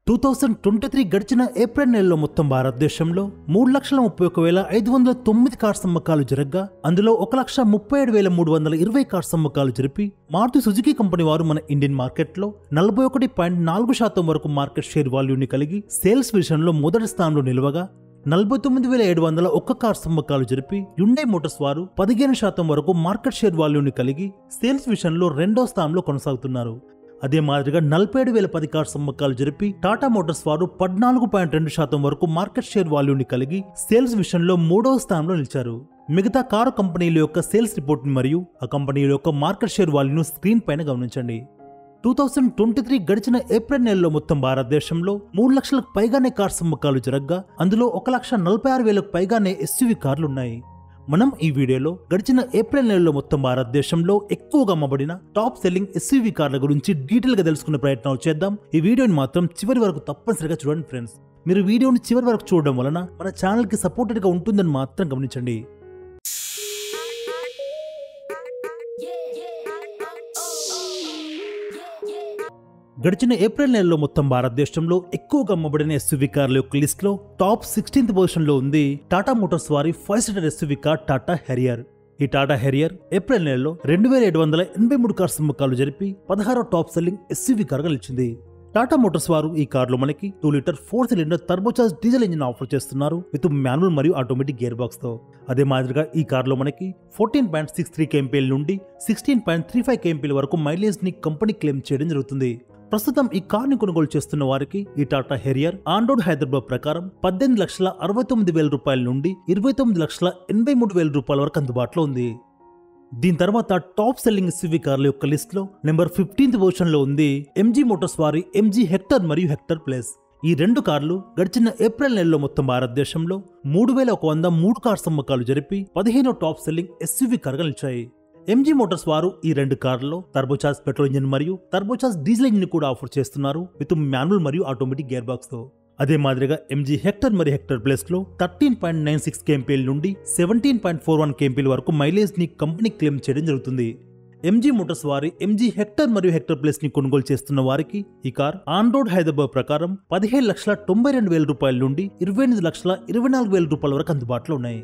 two thousand twenty three గడిచిన April నెలలో మొత్తం భారతదేశంలో మూడు లక్షల ముప్పై ఒక వేల ఐదు వందల తొమ్మిది కార్స్ అమ్మకాలు జరగగా అందులో ఒక లక్ష ముప్పై ఏడు వేల మూడు వందల ఇరవై కార్స్ అమ్మకాలు జరిపి మారుతి సుజుకి కంపెనీ వారు మన ఇండియన్ మార్కెట్లో నలభై ఒకటి పాయింట్ నాలుగు శాతం వరకు మార్కెట్ షేర్ వాల్యూని కలిగి సేల్స్ విషయంలో మొదటి స్థానంలో నిలవగా నలభై తొమ్మిది వేల ఏడు వందల ఒక్క కార్స్ అమ్మకాలు జరిపి యుండై మోటార్స్ వారు పదిహేను శాతం వరకు మార్కెట్ షేర్ వాల్యూని కలిగి సేల్స్ విషయంలో రెండో స్థానంలో కొనసాగుతున్నారు అదే మాదిరిగా నలభై ఏడు వేల పది కార్స్ అమ్మకాలు జరిపి టాటా మోటార్స్ వారు పద్నాలుగు పాయింట్ రెండు శాతం వరకు మార్కెట్ షేర్ వాల్యూని కలిగి సేల్స్ విషయంలో మూడవ స్థానంలో నిలిచారు మిగతా కారు కంపెనీల యొక్క సేల్స్ రిపోర్ట్ని మరియు ఆ కంపెనీల యొక్క మార్కెట్ షేర్ వాల్యూను స్క్రీన్ పైన గమనించండి టూ థౌజండ్ ట్వంటీ త్రీ గడిచిన ఏప్రిల్ నెలలో మొత్తం భారతదేశంలో మూడు లక్షలకు పైగానే కార్స్ అమ్మకాలు జరగగా అందులో ఒక లక్ష నలభై ఆరు వేలకు పైగానే ఎస్యూవి కార్లు ఉన్నాయి మనం ఈ వీడియోలో గడిచిన ఏప్రిల్ నెలలో మొత్తం భారతదేశంలో ఎక్కువగా అమ్మబడిన టాప్ సెల్లింగ్ ఎస్యూవి కార్ల గురించి డీటెయిల్ గా తెలుసుకునే ప్రయత్నాలు చేద్దాం ఈ వీడియోని మాత్రం చివరి వరకు తప్పనిసరిగా చూడండి ఫ్రెండ్స్ మీరు వీడియోని చివరి వరకు చూడడం వలన మన ఛానల్ కి సపోర్టెడ్ గా ఉంటుందని మాత్రం గమనించండి గడిచిన ఏప్రిల్ నెలలో మొత్తం భారతదేశంలో ఎక్కువగా అమ్మబడిన ఎస్యూవి కార్ల యొక్క లిస్ట్ లో టాప్ సిక్స్టీన్త్ పొజిషన్ లో ఉంది టాటా మోటార్స్ వారి five seater SUV car Tata Harrier ఈ టాటా హెరియర్ ఏప్రిల్ నెలలో రెండు వేల ఏడు వందల ఎనభై మూడు కార్స్ అమ్మకాలు జరిపి పదహారో టాప్ సెల్లింగ్ ఎస్యూవి కార్ గా నిలిచింది టాటా మోటార్స్ వారు ఈ కారులో మనకి two litre four cylinder turbocharge diesel engine offer చేస్తున్నారు విత్ మాన్యువల్ మరియు ఆటోమేటిక్ గేర్ బాక్స్ తో అదే మాదిరిగా ఈ కారులో మనకి fourteen point six three KMPL నుండి sixteen point three five KMPL వరకు మైలేజ్ ని కంపెనీ క్లెయిమ్ చేయడం జరుగుతుంది ప్రస్తుతం ఈ కార్ని కొనుగోలు చేస్తున్న వారికి ఈ టాటా హెరియర్ ఆండ్రోడ్ హైదరాబాద్ ప్రకారం పద్దెనిమిది లక్షల అరవై తొమ్మిది వేల రూపాయల నుండి ఇరవై తొమ్మిది లక్షల ఎనభై మూడు వేల రూపాయల వరకు అందుబాటులో ఉంది దీని తర్వాత టాప్ సెల్లింగ్ ఎస్యూవీ కార్ల యొక్క లిస్ట్ లో నెంబర్ ఫిఫ్టీన్త్ పొజిషన్ లో ఉంది ఎంజీ మోటార్స్ వారి ఎంజీ హెక్టర్ మరియు హెక్టర్ ప్లస్ ఈ రెండు కార్లు గడిచిన ఏప్రిల్ నెలలో మొత్తం భారతదేశంలో మూడు వేల ఒక వంద మూడు కార్స్ అమ్మకాలు జరిపి పదిహేనో టాప్ సెల్లింగ్ ఎస్యూవీ కార్గా నిలిచాయి ఎంజీ మోటార్స్ వారు ఈ రెండు కార్లలో టర్బోచార్జ్ పెట్రోల్ ఇంజిన్ మరియు టర్బోచార్జ్ డీజిల్ ఇంజిన్ కూడా ఆఫర్ చేస్తున్నారు విత్ మాన్యువల్ మరియు ఆటోమేటిక్ గేర్ బాక్స్ తో అదే మాదిరిగా ఎంజీ హెక్టర్ మరియు హెక్టర్ ప్లస్ లో thirteen point nine six KMPL నుండి seventeen point four one KMPL వరకు మైలేజ్ ని కంపెనీ క్లెయిమ్ చేయడం జరుగుతుంది ఎంజీ మోటార్స్ వారి ఎంజీ హెక్టర్ మరియు హెక్టర్ ప్లస్ ని కొనుగోలు చేస్తున్న వారికి ఈ కార్ ఆన్ రోడ్ హైదరాబాద్ ప్రకారం పదిహేడు లక్షల తొంభై రెండు వేల రూపాయల నుండి ఇరవై ఎనిమిది లక్షల ఇరవై నాలుగు వేల రూపాయల వరకు అందుబాటులో ఉన్నాయి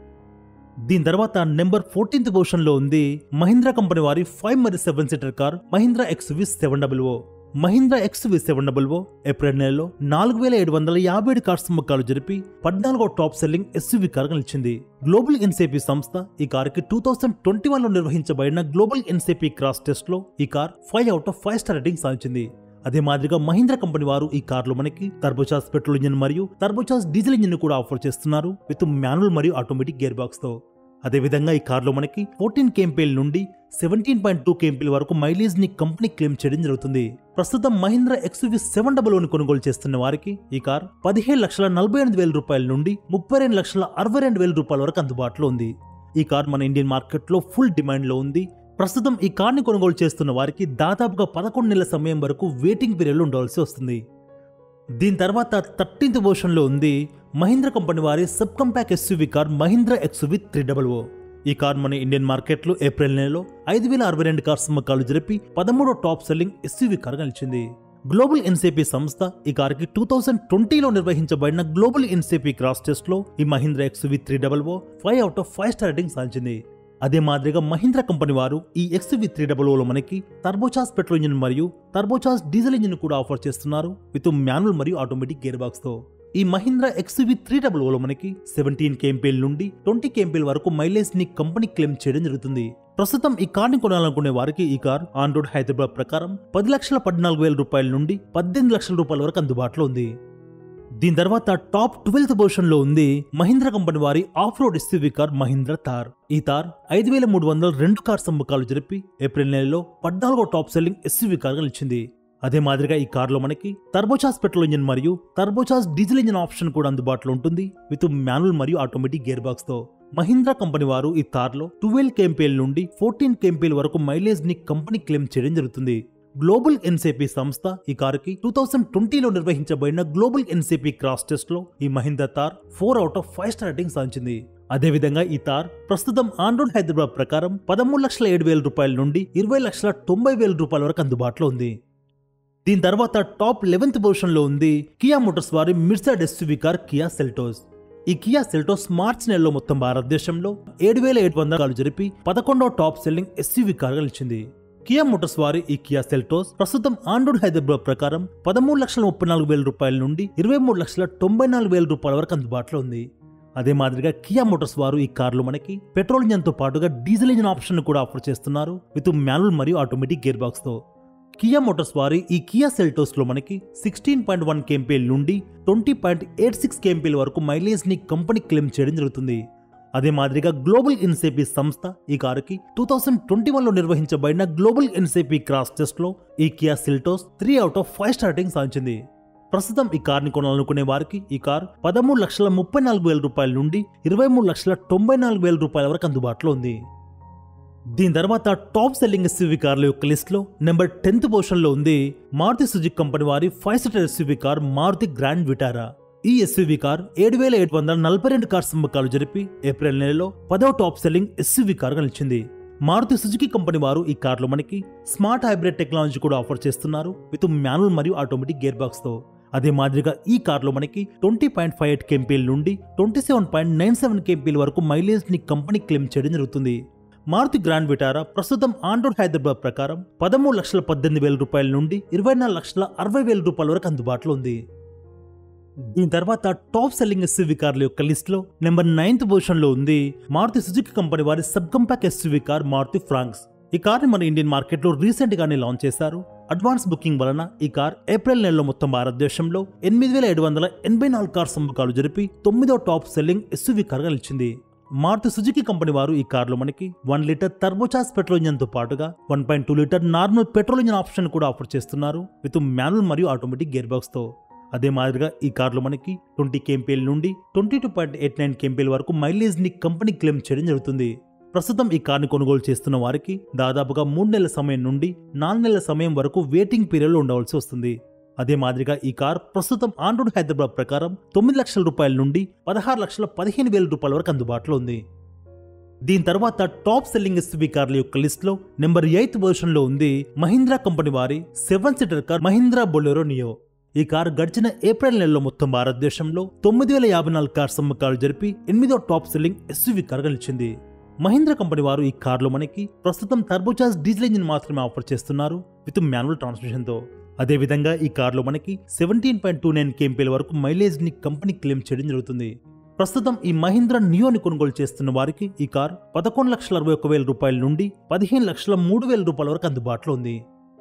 దీని తర్వాత నెంబర్ ఫోర్టీన్త్ పొజిషన్ లో ఉంది మహీంద్రా కంపెనీ వారి ఫైవ్ మరియు seven seater car Mahindra XV seven double O Mahindra XV seven double O April నెలలో నాలుగు వేల ఏడు వందల యాభై ఏడు కార్స్ అమ్మకాలు జరిపి పద్నాలుగో టాప్ సెల్లింగ్ ఎస్యూవి కార్ నిలిచింది గ్లోబల్ ఎన్సేపీ సంస్థ ఈ కార్ కి టూ థౌసండ్ ట్వంటీ వన్ లో నిర్వహించబడిన గ్లోబల్ ఎన్సేపీ క్రాస్ టెస్ట్ లో ఈ car five out of five star rating సాధించింది అదే మాదిరిగా మహీంద్రా కంపెనీ వారు ఈ కార్లో మనకి టర్బోచార్జ్ పెట్రోల్ ఇంజిన్ మరియు టర్బోచార్జ్ డీజిల్ ఇంజిన్ కూడా ఆఫర్ చేస్తున్నారు విత్ మాన్యువల్ మరియు ఆటోమేటిక్ గేర్ బాక్స్ తో అదే విధంగా ఈ కార్లో మనకి ఫోర్టీన్ కేఎంపీఎల్ నుండి సెవెంటీన్ పాయింట్ టూ కేఎంపీల వరకు మైలేజ్ ని కంపెనీ క్లెయిమ్ చేయడం జరుగుతుంది ప్రస్తుతం మహీంద్రా ఎక్స్వి సెవెన్ డబల్ ఓని కొనుగోలు చేస్తున్న వారికి ఈ కార్ పదిహేడు లక్షల నలభై ఎనిమిది వేల రూపాయల నుండి ముప్పై రెండు లక్షల అరవై రెండు వేల రూపాయల వరకు అందుబాటులో ఉంది ఈ కార్ మన ఇండియన్ మార్కెట్ లో ఫుల్ డిమాండ్ లో ఉంది ప్రస్తుతం ఈ కార్ని కొనుగోలు చేస్తున్న వారికి దాదాపుగా పదకొండు నెలల సమయం వరకు వెయిటింగ్ పీరియడ్లో ఉండవలసి వస్తుంది దీని తర్వాత థర్టీన్త్ లో ఉంది మహీంద్రా కంపెనీ వారి sub compact SUV car Mahindra XV three double O ఈ కార్ మన ఇండియన్ మార్కెట్లో ఏప్రిల్ నెలలో ఐదు వేల అరవై రెండు కార్స్ అమ్మకాలు జరిపి పదమూడో టాప్ సెల్లింగ్ ఎస్యూవి కార్ నిలిచింది గ్లోబల్ ఎన్సేపీ సంస్థ ఈ కార్కి టూ థౌసండ్ ట్వంటీలో నిర్వహించబడిన గ్లోబల్ ఎన్సేపీ క్రాస్ టెస్ట్ లో ఈ Mahindra XV three double O five out of five star rating సాధించింది అదే మాదిరిగా మహీంద్రా కంపెనీ వారు ఈ ఎక్స్వి త్రీ డబల్ ఓలో మనకి టర్బోచార్జ్ పెట్రోల్ ఇంజిన్ మరియు టర్బోచార్జ్ డీజిల్ ఇంజిన్ కూడా ఆఫర్ చేస్తున్నారు విత్ మాన్యువల్ మరియు ఆటోమేటిక్ గేర్ బాక్స్ తో ఈ మహీంద్రా ఎక్స్వి త్రీ డబల్ ఓలో మనకి సెవెంటీన్ కేఎంపీఎల్ నుండి ట్వంటీ కేఎంపీఎల్ వరకు మైలేజ్ ని కంపెనీ క్లెయిమ్ చేయడం జరుగుతుంది ప్రస్తుతం ఈ కార్ని కొనాలనుకునే వారికి ఈ కార్ ఆన్ రోడ్ హైదరాబాద్ ప్రకారం పది లక్షల పద్నాలుగు వేల రూపాయల నుండి పద్దెనిమిది లక్షల రూపాయల వరకు అందుబాటులో ఉంది దీని తర్వాత టాప్ ట్వెల్త్ పొజిషన్ లో ఉంది మహీంద్రా కంపెనీ వారి off road SUV car Mahindra Thar ఈ తార్ ఐదు వేల మూడు వందల రెండు కార్స్ అమ్మకాలు జరిపి ఏప్రిల్ నెలలో పద్నాలుగో టాప్ సెల్లింగ్ ఎస్యూవీ కార్ గా నిలిచింది అదే మాదిరిగా ఈ కార్లో మనకి టర్బోచార్జ్ పెట్రోల్ ఇంజిన్ మరియు టర్బోచార్జ్ డీజిల్ ఇంజిన్ ఆప్షన్ కూడా అందుబాటులో ఉంటుంది విత్ మాన్యువల్ మరియు ఆటోమేటిక్ గేర్ బాక్స్ తో మహీంద్రా కంపెనీ వారు ఈ తార్లో ట్వెల్వ్ కేఎంపీఎల్ నుండి ఫోర్టీన్ కేఎంపీఎల్ వరకు మైలేజ్ ని కంపెనీ క్లెయిమ్ చేయడం జరుగుతుంది గ్లోబల్ ఎన్సేపీ సంస్థ ఈ కారుకి టూ థౌసండ్ ట్వంటీలో నిర్వహించబడిన గ్లోబల్ ఎన్సేపీ క్రాస్ టెస్ట్ లో ఈ Mahindra Thar four out of five star rating సాధించింది అదేవిధంగా ఈ తార్ ప్రస్తుతం ఆండ్రోడ్ హైదరాబాద్ ప్రకారం పదమూడు లక్షల ఏడు వేల రూపాయల నుండి ఇరవై లక్షల తొంభై వేల రూపాయల వరకు అందుబాటులో ఉంది దీని తర్వాత టాప్ లెవెన్త్ పొజిషన్లో ఉంది కియా మోటార్స్ వారి midsize SUV car Kia Seltos ఈ కియా సెల్టోస్ మార్చ్ నెలలో మొత్తం భారతదేశంలో ఏడు వేల ఏడు వందల జరిపి పదకొండవ టాప్ సెల్లింగ్ ఎస్యూవి కార్గా నిలిచింది కియా మోటార్స్ వారి ఈ కియా సెల్టోస్ ప్రస్తుతం ఆండ్రాయిడ్ హైదరాబాద్ ప్రకారం పదమూడు లక్షల ముప్పై నాలుగు వేల రూపాయల నుండి ఇరవై మూడు లక్షల తొంభై నాలుగు వేల రూపాయల వరకు అందుబాటులో ఉంది అదే మాదిరిగా కియా మోటార్స్ వారు ఈ కార్లు మనకి పెట్రోల్ ఇంజన్తో పాటుగా డీజిల్ ఇంజన్ ఆప్షన్ కూడా ఆఫర్ చేస్తున్నారు విత్ మాన్యువల్ మరియు ఆటోమేటిక్ గేర్ బాక్స్ తో కియా మోటార్స్ వారి ఈ కియా సెల్టోస్ లో మనకి సిక్స్టీన్ పాయింట్ వన్ కేంపీఎల్ నుండి twenty point eight six KMPL వరకు మైలేజ్ ని కంపెనీ క్లెయిమ్ చేయడం జరుగుతుంది అదే మాదిరిగా గ్లోబల్ ఇన్సేపీ సంస్థ ఈ కారుకి టూ థౌసండ్ ట్వంటీ వన్ లో నిర్వహించబడిన గ్లోబల్ ఇన్సేపీ క్రాస్ టెస్ట్ లో ఈ Kia Seltos three out of five star rating సాధించింది ప్రస్తుతం ఈ కార్ని కొనాలనుకునే వారికి ఈ కార్ పదమూడు లక్షల ముప్పై నాలుగు వేల రూపాయల నుండి ఇరవై మూడు లక్షల తొంభై నాలుగు వేల రూపాయల వరకు అందుబాటులో ఉంది దీని తర్వాత టాప్ సెల్లింగ్ ఎస్యూవి కార్ల యొక్క లిస్ట్ లో నెంబర్ టెన్త్ పొజిషన్ లో ఉంది మారుతి సుజుకి కంపెనీ వారి five seater SUV car Maruti grand Vitara ఈ ఎస్యూవి కార్ ఏడు వేల ఏడు వందల నలభై రెండు కార్స్ అమ్మకాలు జరిపి ఏప్రిల్ నెలలో పదో టాప్ సెల్లింగ్ ఎస్యూవి కార్ గా నిలిచింది మారుతి సుజుకి కంపెనీ వారు ఈ కార్లో మనకి స్మార్ట్ హైబ్రిడ్ టెక్నాలజీ కూడా ఆఫర్ చేస్తున్నారు విత్ మాన్యువల్ మరియు ఆటోమేటిక్ గేర్ బాక్స్ తో అదే మాదిరిగా ఈ కార్లో మనకి twenty point five eight KMPL నుండి twenty seven point nine seven KMPL వరకు మైలేజ్ ని కంపెనీ క్లెయిమ్ చేయడం జరుగుతుంది మారుతి గ్రాండ్ విటారా ప్రస్తుతం ఆండ్రాయిడ్ హైదరాబాద్ ప్రకారం పదమూడు లక్షల పద్దెనిమిది వేల రూపాయల నుండి ఇరవై నాలుగు లక్షల అరవై వేల రూపాయల వరకు అందుబాటులో ఉంది దీని తర్వాత టాప్ సెల్లింగ్ ఎస్యూవి కార్ల యొక్క లిస్ట్ లో నెంబర్ నైన్త్ పొజిషన్ లో ఉంది మారుతి సుజుకి కంపెనీ వారి sub compact SUV car Maruti Fronx ఈ కార్ ని మన ఇండియన్ మార్కెట్ లో రీసెంట్ గానే లాంచ్ చేశారు అడ్వాన్స్ బుకింగ్ వలన ఈ కార్ ఏప్రిల్ నెలలో మొత్తం భారతదేశంలో ఎనిమిది వేల ఏడు వందల ఎనభై నాలుగు కార్స్ అమ్మకాలు జరిపి తొమ్మిదో టాప్ సెల్లింగ్ ఎస్యూవి కార్ గా నిలిచింది మారుతి సుజుకి కంపెనీ వారు ఈ కార్లో మనకి one litre turbocharge petrol engine తో పాటుగా one point two litre normal petrol engine option కూడా ఆఫర్ చేస్తున్నారు విత్ మాన్యువల్ మరియు ఆటోమేటిక్ గేర్ బాక్స్ తో అదే మాదిరిగా ఈ కార్లో మనకి ట్వంటీ కేంపీఎల్ నుండి twenty two point eight nine KMPL వరకు మైలేజ్ ని కంపెనీ క్లెయిమ్ చేయడం జరుగుతుంది ప్రస్తుతం ఈ కార్ని కొనుగోలు చేస్తున్న వారికి దాదాపుగా మూడు నెలల సమయం నుండి నాలుగు నెలల సమయం వరకు వెయిటింగ్ పీరియడ్లో ఉండవలసి వస్తుంది అదే మాదిరిగా ఈ కార్ ప్రస్తుతం ఆండ్రాయిడ్ హైదరాబాద్ ప్రకారం తొమ్మిది లక్షల రూపాయల నుండి పదహారు లక్షల పదిహేను వేల రూపాయల వరకు అందుబాటులో ఉంది దీని తర్వాత టాప్ సెల్లింగ్ ఎస్యూవీ కార్ల యొక్క లిస్ట్ లో నెంబర్ ఎయిత్ వర్షన్ లో ఉంది మహీంద్రా కంపెనీ వారి seven seater car Mahindra Bolero Neo ఈ కారు గడిచిన ఏప్రిల్ నెలలో మొత్తం భారతదేశంలో తొమ్మిది వేల యాభై నాలుగు కార్స్ అమ్మకాలు జరిపి ఎనిమిదో టాప్ సెల్లింగ్ ఎస్యూవీ కార్గా నిలిచింది మహీంద్రా కంపెనీ వారు ఈ కార్లో మనకి ప్రస్తుతం టర్బోచార్జ్ డీజిల్ ఇంజిన్ మాత్రమే ఆఫర్ చేస్తున్నారు విత్ మాన్యువల్ ట్రాన్స్మిషన్ తో అదేవిధంగా ఈ కార్లో మనకి seventeen point two nine KMPL వరకు మైలేజ్ ని కంపెనీ క్లెయిమ్ చేయడం జరుగుతుంది ప్రస్తుతం ఈ మహీంద్రా నియోని కొనుగోలు చేస్తున్న వారికి ఈ కార్ పదకొండు లక్షల అరవై ఒక్క వేల రూపాయల నుండి పదిహేను లక్షల మూడు వేల రూపాయల వరకు అందుబాటులో ఉంది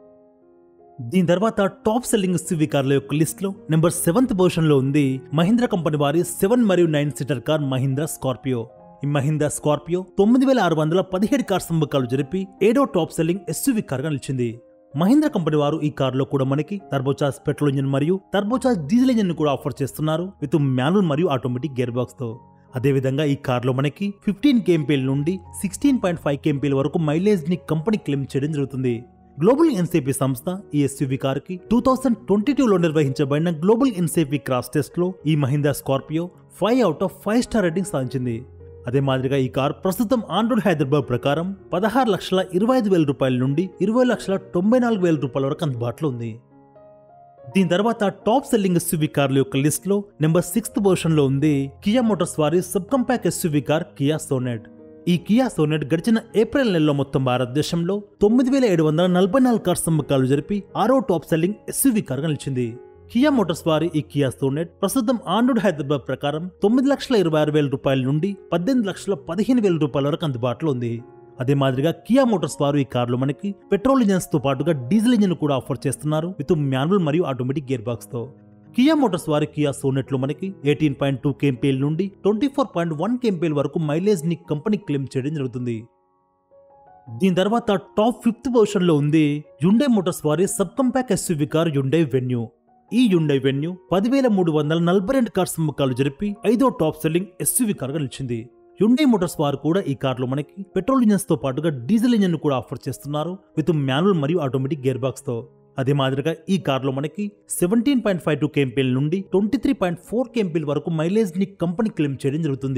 దీని తర్వాత టాప్ సెల్లింగ్ సివి కార్ల యొక్క లిస్ట్ లో నెంబర్ సెవెంత్ పొజిషన్ లో ఉంది మహీంద్రా కంపెనీ వారి సెవెన్ మరియు nine seater car Mahindra Scorpio ఈ మహీంద్రా స్కార్పియో తొమ్మిది వేల ఆరు వందల పదిహేడు కార్స్ అమ్మకాలు జరిపి ఏడో టాప్ సెల్లింగ్ ఎస్యూవి కార్గా నిలిచింది మహీంద్రా కంపెనీ వారు ఈ కారులో కూడా మనకి టర్బోచార్జ్ పెట్రోల్ ఇంజిన్ మరియు టర్బోచార్జ్ డీజిల్ ఇంజిన్ కూడా ఆఫర్ చేస్తున్నారు విత్ మాన్యువల్ మరియు ఆటోమేటిక్ గేర్ బాక్స్ తో అదేవిధంగా ఈ కార్లో మనకి ఫిఫ్టీన్ కేంపీల నుండి సిక్స్టీన్ పాయింట్ ఫైవ్ కేంపీల వరకు మైలేజ్ ని కంపెనీ క్లెయిమ్ చేయడం జరుగుతుంది గ్లోబల్ ఎన్సేపీ సంస్థ ఈ ఎస్యూవీ కార్ కి టూ థౌసండ్ ట్వంటీ టూలో నిర్వహించబడిన గ్లోబల్ ఎన్సేపీ క్రాస్ టెస్ట్ లో ఈ Mahindra Scorpio five out of five star rating సాధించింది అదే మాదిరిగా ఈ కార్ ప్రస్తుతం ఆండ్రాయిడ్ హైదరాబాద్ ప్రకారం పదహారు లక్షల ఇరవై ఐదు వేల రూపాయల నుండి ఇరవై లక్షల తొంభై నాలుగు వేల రూపాయల వరకు అందుబాటులో ఉంది దీని తర్వాత టాప్ సెల్లింగ్ ఎస్యూవీ కార్ల యొక్క లిస్ట్ లో నెంబర్ సిక్స్త్ పొజిషన్ లో ఉంది కియా మోటార్స్ వారి sub compact SUV car Kia Sonet ఈ కియా సోనెట్ గడిచిన ఏప్రిల్ నెలలో మొత్తం భారతదేశంలో తొమ్మిది వేల ఏడు వందల నలభై నాలుగు కార్స్ అమ్మకాలు జరిపి ఆరో టాప్ సెల్లింగ్ ఎస్యూవీ కార్గా నిలిచింది కియా మోటార్స్ వారి ఈ కియా సోనెట్ ప్రస్తుతం ఆండ్రాయిడ్ హైదరాబాద్ ప్రకారం తొమ్మిది లక్షల ఇరవై ఆరు వేల రూపాయల నుండి పద్దెనిమిది లక్షల పదిహేను వేల రూపాయల వరకు అందుబాటులో ఉంది అదే మాదిరిగా కియా మోటార్స్ వారు ఈ కార్లో మనకి పెట్రోల్ ఇంజన్స్ తో పాటుగా డీజిల్ ఇంజిన్ కూడా ఆఫర్ చేస్తున్నారు విత్ మాన్యువల్ మరియు ఆటోమేటిక్ గేర్ బాక్స్ తో కియా మోటార్స్ వారి కియా సోనెట్ లో మనకి ఎయిటీన్ పాయింట్ టూ కేంపీఎల్ నుండి twenty four point one KMPL వరకు మైలేజ్ ని కంపెనీ క్లెయిమ్ చేయడం జరుగుతుంది దీని తర్వాత టాప్ ఫిఫ్త్ పొజిషన్ లో ఉంది యుండే మోటార్స్ వారి sub compact SUV car Hyundai Venue ఈ యుండే వెన్యూ పదివేల మూడు వందల నలభై రెండు కార్స్ అమ్మకాలు జరిపి ఐదో టాప్ సెల్లింగ్ ఎస్యూవి కార్ గా నిలిచింది యుండే మోటార్స్ వారు కూడా ఈ కార్లో మనకి పెట్రోల్ ఇంజన్స్ తో పాటుగా డీజిల్ ఇంజన్ కూడా ఆఫర్ చేస్తున్నారు విత్ మాన్యువల్ మరియు ఆటోమేటిక్ గేర్ బాక్స్ తో అదే మాదిరిగా ఈ కార్లో మనకి seventeen point five two KMPL నుండి twenty three point four KMPL వరకు మైలేజ్ ని కంపెనీ క్లెయిమ్ చేయడం జరుగుతుంది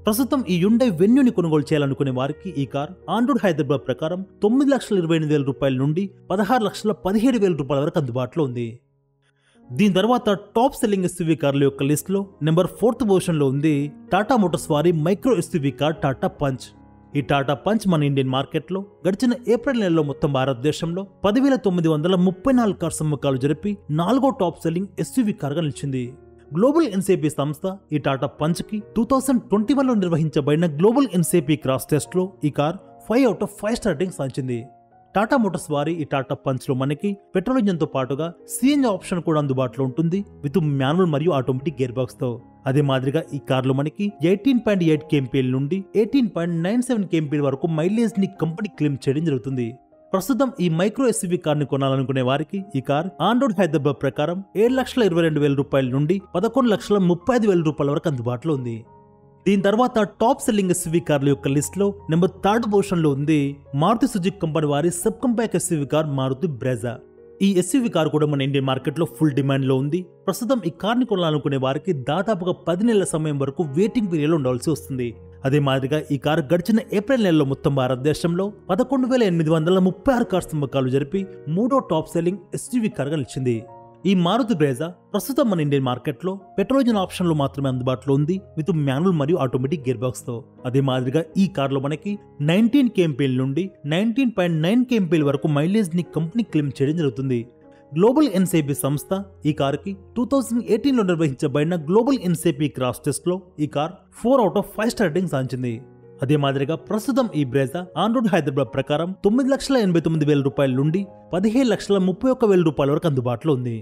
ప్రస్తుతం ఈ యుండై వెన్యూని కొనుగోలు చేయాలనుకునే వారికి ఈ కార్ ఆండ్రాయిడ్ హైదరాబాద్ ప్రకారం తొమ్మిది లక్షల ఇరవై ఎనిమిది వేల రూపాయల నుండి పదహారు లక్షల పదిహేడు వేల రూపాయల వరకు అందుబాటులో ఉంది దీని తర్వాత టాప్ సెల్లింగ్ ఎస్యూవీ కార్ల యొక్క లిస్ట్లో నెంబర్ ఫోర్త్ పొజిషన్లో ఉంది టాటా మోటార్స్ వారి micro SUV car Tata Punch ఈ టాటా పంచ్ మన ఇండియన్ మార్కెట్లో గడిచిన ఏప్రిల్ నెలలో మొత్తం భారతదేశంలో పదివేల తొమ్మిది వందల ముప్పై నాలుగు కార్స్ అమ్మకాలు జరిపి నాలుగో టాప్ సెల్లింగ్ ఎస్యూవీ కార్గా నిలిచింది గ్లోబల్ ఎన్సేపీ సంస్థ ఈ టాటా పంచ్కి టూ థౌసండ్ ట్వంటీ వన్లో నిర్వహించబడిన గ్లోబల్ ఎన్సేపీ క్రాస్ టెస్ట్లో ఈ car five out of five star rating సాధించింది టాటా మోటార్స్ వారి ఈ టాటా పంచ్లో మనకి పెట్రోల్ ఇంజన్తో పాటుగా సిఎన్జి ఆప్షన్ కూడా అందుబాటులో ఉంటుంది విత్ మాన్యువల్ మరియు ఆటోమేటిక్ గేర్ బాక్స్తో అదే మాదిరిగా ఈ కార్లో మనకి ఎయిటీన్ పాయింట్ ఎయిట్ కేఎంపీఎల్ నుండి eighteen point nine seven KMPL వరకు మైలేజ్ ని కంపెనీ క్లెయిమ్ చేయడం జరుగుతుంది ప్రస్తుతం ఈ మైక్రో ఎస్యూవీ కార్ని కొనాలనుకునే వారికి ఈ కార్ ఆండ్రాయిడ్ హైదరాబాద్ ప్రకారం ఏడు లక్షల ఇరవై రెండు వేల రూపాయల నుండి పదకొండు లక్షల ముప్పై ఐదు వేల రూపాయల వరకు అందుబాటులో ఉంది దీని తర్వాత టాప్ సెల్లింగ్ ఎస్యూవీ కార్ల యొక్క లిస్ట్ లో నెంబర్ థర్డ్ పొజిషన్ లో ఉంది మారుతి సుజుకి కంపెనీ వారి sub compact SUV car Maruti Brezza ఈ ఎస్యూవీ కార్ కూడా మన ఇండియన్ మార్కెట్ లో ఫుల్ డిమాండ్ లో ఉంది ప్రస్తుతం ఈ కార్ని కొనాలనుకునే వారికి దాదాపుగా పది నెలల సమయం వరకు వెయిటింగ్ పీరియడ్ ఉండాల్సి వస్తుంది అదే మాదిరిగా ఈ కారు గడిచిన ఏప్రిల్ నెలలో మొత్తం భారతదేశంలో పదకొండు వేల ఎనిమిది వందల ముప్పై ఆరు కార్స్ అమ్మకాలు జరిపి మూడో టాప్ సెల్లింగ్ ఎస్యూవీ కార్గా నిలిచింది ఈ మారుతి బ్రేజా ప్రస్తుతం మన ఇండియన్ మార్కెట్లో పెట్రోల్ ఇంజిన్ ఆప్షన్లో మాత్రమే అందుబాటులో ఉంది విత్ మాన్యువల్ మరియు ఆటోమేటిక్ గేర్ బాక్స్ తో అదే మాదిరిగా ఈ కార్లో మనకి నైన్టీన్ కేఎంపీఎల్ నుండి నైన్టీన్ పాయింట్ నైన్ కేఎంపీఎల్ వరకు మైలేజ్ ని కంపెనీ క్లెయిమ్ చేయడం జరుగుతుంది గ్లోబల్ ఎన్సేపీ సంస్థ ఈ కార్కి టూ థౌజండ్ ఎయిటీన్లో నిర్వహించబడిన గ్లోబల్ ఎన్సేపీ క్రాస్ టెస్ట్లో ఈ car four out of five star rating సాధించింది అదే మాదిరిగా ప్రస్తుతం ఈ బ్రేజా ఆండ్రాయిడ్ హైదరాబాద్ ప్రకారం తొమ్మిది లక్షల ఎనభై తొమ్మిది వేల రూపాయల నుండి పదిహేను లక్షల ముప్పై ఒక్క వేల రూపాయల వరకు అందుబాటులో ఉంది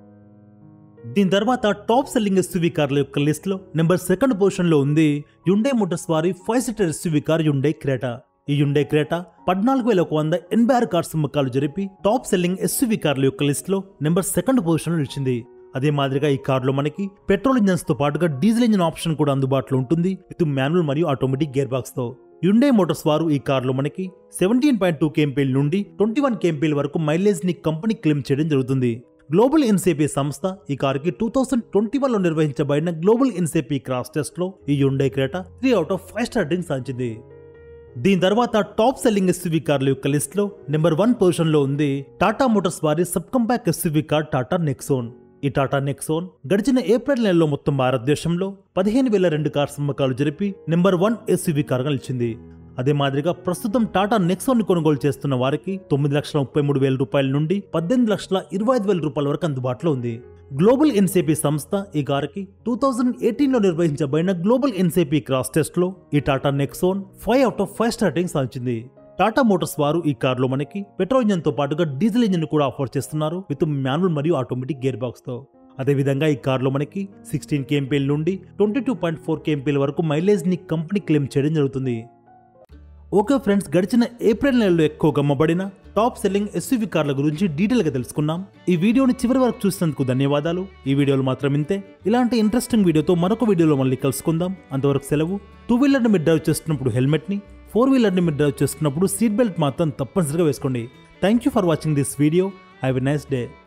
దీని తర్వాత టాప్ సెల్లింగ్ ఎస్యూవీ కార్ల యొక్క లిస్ట్ లో నెంబర్ సెకండ్ పొజిషన్ లో ఉంది యుండే మోటార్స్ వారి five seater SUV car Hyundai Creta ఈ యుండే క్రేటా పద్నాలుగు వేల ఒక వంద ఎనభై ఆరు కార్స్ అమ్మకాలు జరిపి టాప్ సెల్లింగ్ ఎస్యూవీ కార్ల యొక్క లిస్ట్ లో నెంబర్ సెకండ్ పొజిషన్ లో నిలిచింది అదే మాదిరిగా ఈ కార్లో మనకి పెట్రోల్ ఇంజన్స్ తో పాటుగా డీజిల్ ఇంజిన్ ఆప్షన్ కూడా అందుబాటులో ఉంటుంది విత్ మాన్యువల్ మరియు ఆటోమేటిక్ గేర్ బాక్స్ తో యుండే మోటార్స్ వారు ఈ కార్లో మనకి సెవెంటీన్ పాయింట్ టూ కేఎంపీఎల్ నుండి ట్వంటీ వన్ కేఎంపీఎల్ వరకు మైలేజ్ ని కంపెనీ క్లెయిమ్ చేయడం జరుగుతుంది గ్లోబల్ ఎన్సేపీ సంస్థ ఈ కారుకి టూ థౌసండ్ ట్వంటీ వన్ లో నిర్వహించబడిన గ్లోబల్ ఎన్సేపీ క్రాస్ టెస్ట్ లో ఈ Hyundai Creta three out of five star rating సాధించింది దీని తర్వాత టాప్ సెల్లింగ్ ఎస్యూవీ కార్ల యొక్క లిస్ట్ లో నెంబర్ వన్ పొజిషన్ లో ఉంది టాటా మోటార్స్ వారి sub compact SUV car Tata Nexon ఈ టాటా నెక్సోన్ గడిచిన ఏప్రిల్ నెలలో మొత్తం భారతదేశంలో పదిహేను వేల రెండు కార్స్ అమ్మకాలు జరిపి నెంబర్ వన్ ఎస్యూవీ కార్గా నిలిచింది అదే మాదిరిగా ప్రస్తుతం టాటా నెక్సోన్ ని కొనుగోలు చేస్తున్న వారికి తొమ్మిది లక్షల ముప్పై మూడు వేల రూపాయల నుండి పద్దెనిమిది లక్షల ఇరవై ఐదు వేల రూపాయల వరకు అందుబాటులో ఉంది గ్లోబల్ ఎన్సేపీ సంస్థ ఈ కారుకి టూ థౌజండ్ ఎయిటీన్ లో నిర్వహించబడిన గ్లోబల్ ఎన్సేపీ క్రాస్ టెస్ట్ లో ఈ Tata Nexon five out of five star rating సాధించింది టాటా మోటార్స్ వారు ఈ కారులో మనకి పెట్రోల్ ఇంజన్ తో పాటుగా డీజిల్ ఇంజన్ కూడా ఆఫర్ చేస్తున్నారు విత్ మాన్యువల్ మరియు ఆటోమేటిక్ గేర్ బాక్స్ తో అదేవిధంగా ఈ కారులో మనకి సిక్స్టీన్ కేఎంపీఎల్ నుండి twenty two point four KMPL వరకు మైలేజ్ ని కంపెనీ క్లెయిమ్ చేయడం జరుగుతుంది ఓకే ఫ్రెండ్స్ గడిచిన ఏప్రిల్ నెలలో ఎక్కువగా అమ్మబడిన టాప్ సెల్లింగ్ ఎస్యూవీ కార్ల గురించి డీటెయిల్ గా తెలుసుకున్నాం ఈ వీడియోని చివరి వరకు చూసినందుకు ధన్యవాదాలు ఈ వీడియోలో మాత్రం ఇంతే ఇలాంటి ఇంట్రెస్టింగ్ వీడియోతో మరొక వీడియోలో మళ్ళీ కలుసుకుందాం అంతవరకు సెలవు టూ వీలర్ని మీరు డ్రైవ్ చేస్తున్నప్పుడు హెల్మెట్ ని ఫోర్ వీలర్ని మీరు డ్రైవ్ చేస్తున్నప్పుడు సీట్ బెల్ట్ మాత్రం తప్పనిసరిగా వేసుకోండి thank you for watching this video have a nice day